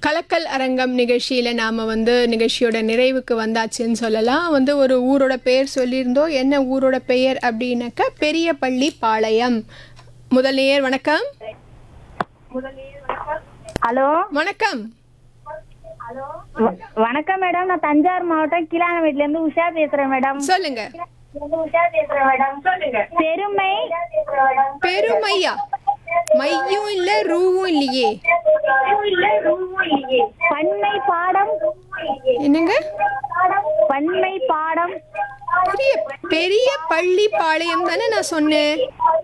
கலக்கல் அரங்கம் நிகழ்ச்சியில் நாம் வந்து நிகழ்ச்சியோட நிறைவுக்கு வந்தாச்சுன்னு சொல்லலாம் வந்து ஒரு ஊரோட பெயர் சொல்லியிருந்தோம் என்ன ஊரோட பெயர் அப்படின்னாக்கா பெரிய பள்ளி பாளையம் முதல் நேயர் வணக்கம் ஹலோ வணக்கம் வ- வணக்கம் மேடம் நான் தஞ்சாவூர் மாவட்டம் கிளானமேட்ல இருந்து உஷா பேசுறேன் மேடம் சொல்லுங்க உஷா பேசுறேன் மேடம் சொல்லுங்க பெருமை பெருமையா மையும் இல்ல ரூவும் இல்லையே பன்மை பாடம் என்னங்க பன்மை பாடம் பெரிய பெரிய பள்ளி பாளையம் தானே நான் சொன்னேன்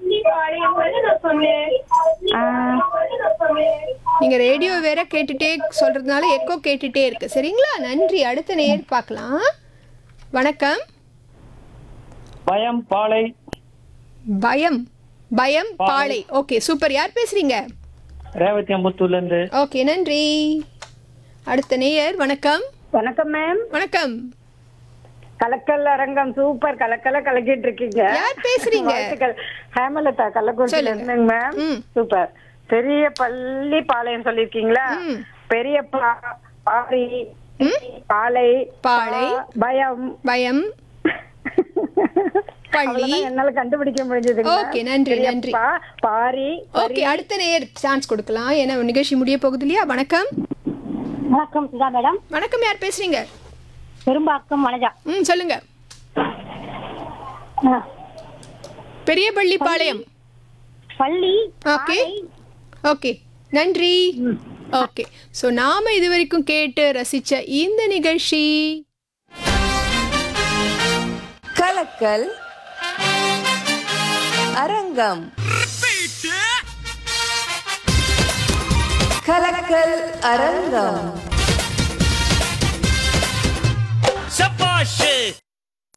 ஆ, நீங்க ரேடியோ வேற கேட்டுட்டே சொல்றதுனால எக்கோ கேட்டுட்டே இருக்கு சரிங்களா நன்றி அடுத்த நேர் பார்க்கலாம் வணக்கம் பயம் பாலை பயம் பயம் பாலை ஓகே சூப்பர் யார் பேசுறீங்க ரேவதி அம்பத்தூர்ல இருந்து ஓகே நன்றி அடுத்த நேயர் வணக்கம் வணக்கம் மேம் வணக்கம் கலக்கல் அரங்கம் சூப்பர் கலக்கல கலக்கிட்டு இருக்கீங்க யார் பேசுறீங்க வாழ்த்துக்கள் ஹேமலதா கள்ளக்குறிச்சில சொல்லுங்க. இருந்துங்க மேம் ம். சூப்பர் பெரிய பள்ளி பாளையம் சொல்லிருக்கீங்களா ம். பெரிய பா- பாரி ம்? பாலை பாலை. பா- பயம் பயம் பள்ளி அவ்வளவுதான் என்னால கண்டுபிடிக்க முடிஞ்சதுங்க ஓகே நன்றி நன்றி பா- பாரி ஓகே அடுத்த நேயர் சான்ஸ் கொடுக்கலாம் ஏன்னா நிகழ்ச்சி முடிய போகுது இல்லையா வணக்கம் வணக்கம் சுதா மேடம் வணக்கம் யார் பேசுறீங்க பெரும்பாக்கம் வனஜா ம் சொல்லுங்க பெரிய பள்ளி பாளையம் பள்ளி ஓகே ஓகே நன்றி ஓகே ஸோ நாம இது வரைக்கும் கேட்டு ரசிச்ச இந்த நிகழ்ச்சி கலக்கல் அரங்கம் கலக்கல் அரங்கம் சபாஷ்